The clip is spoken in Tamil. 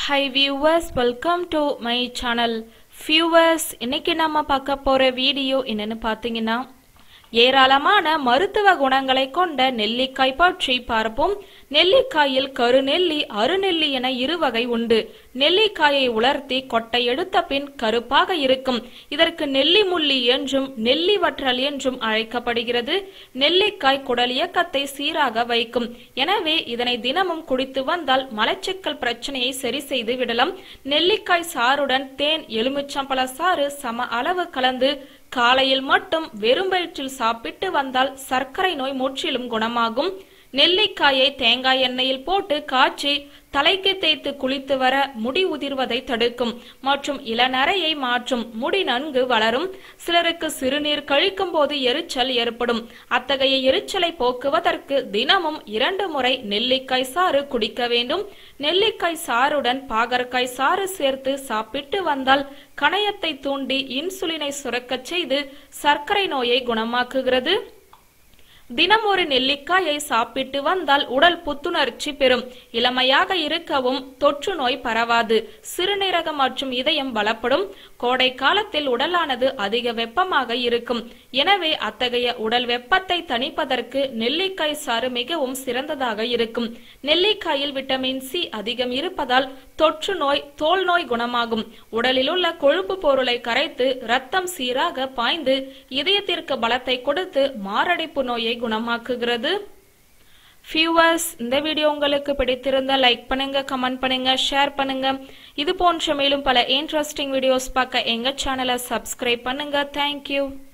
high viewers welcome to my channel viewers இன்னைக்கு நம்ம பார்க்க போற வீடியோ என்னன்னு பார்த்தீங்கன்னா ஏராளமான மருத்துவ குணங்களை கொண்ட நெல்லிக்காய் பற்றி பார்ப்போம் நெல்லிக்காயில் கருநெல்லி அருநெல்லி என இரு வகை உண்டு நெல்லிக்காயை உலர்த்தி கொட்டை எடுத்த பின் கருப்பாக இருக்கும் இதற்கு நெல்லி முள்ளி என்றும் நெல்லி வற்றல் என்றும் அழைக்கப்படுகிறது நெல்லிக்காய் குடல் இயக்கத்தை சீராக வைக்கும் எனவே இதனை தினமும் குடித்து வந்தால் மலச்சிக்கல் பிரச்சனையை சரி செய்து விடலாம் நெல்லிக்காய் சாறுடன் தேன் எலுமிச்சம்பழ சாறு சம அளவு கலந்து காலையில் மட்டும் வெறும் வயிற்றில் சாப்பிட்டு வந்தால் சர்க்கரை நோய் முற்றிலும் குணமாகும் நெல்லிக்காயை தேங்காய் எண்ணெயில் போட்டு காய்ச்சி தலைக்கு தேய்த்து குளித்து வர முடி உதிர்வதை தடுக்கும் மற்றும் இளநரையை மாற்றும் முடி நன்கு வளரும் சிலருக்கு சிறுநீர் கழிக்கும் போது எரிச்சல் ஏற்படும் அத்தகைய எரிச்சலை போக்குவதற்கு தினமும் இரண்டு முறை நெல்லிக்காய் சாறு குடிக்க வேண்டும் நெல்லிக்காய் சாறுடன் பாகற்காய் சாறு சேர்த்து சாப்பிட்டு வந்தால் கணையத்தை தூண்டி இன்சுலினை சுரக்கச் செய்து சர்க்கரை நோயை குணமாக்குகிறது தினம் ஒரு நெல்லிக்காயை சாப்பிட்டு வந்தால் உடல் புத்துணர்ச்சி பெறும் இளமையாக இருக்கவும் தொற்று நோய் பரவாது சிறுநீரகம் மற்றும் இதயம் பலப்படும் கோடை காலத்தில் உடலானது அதிக வெப்பமாக இருக்கும் எனவே அத்தகைய உடல் வெப்பத்தை தணிப்பதற்கு நெல்லிக்காய் சாறு மிகவும் சிறந்ததாக இருக்கும் நெல்லிக்காயில் விட்டமின் சி அதிகம் இருப்பதால் தொற்று நோய் தோல் நோய் குணமாகும் உடலில் உள்ள கொழுப்பு பொருளை கரைத்து ரத்தம் சீராக பாய்ந்து இதயத்திற்கு பலத்தை கொடுத்து மாரடைப்பு நோயை குணமாக்குகிறது வியூவர்ஸ் இந்த வீடியோ உங்களுக்கு பிடித்திருந்தா லைக் பண்ணுங்க கமெண்ட் பண்ணுங்க ஷேர் பண்ணுங்க இது போன்ற மேலும் பல இன்ட்ரெஸ்டிங் வீடியோஸ் பார்க்க எங்க சேனலை சப்ஸ்கிரைப் பண்ணுங்க தேங்க்யூ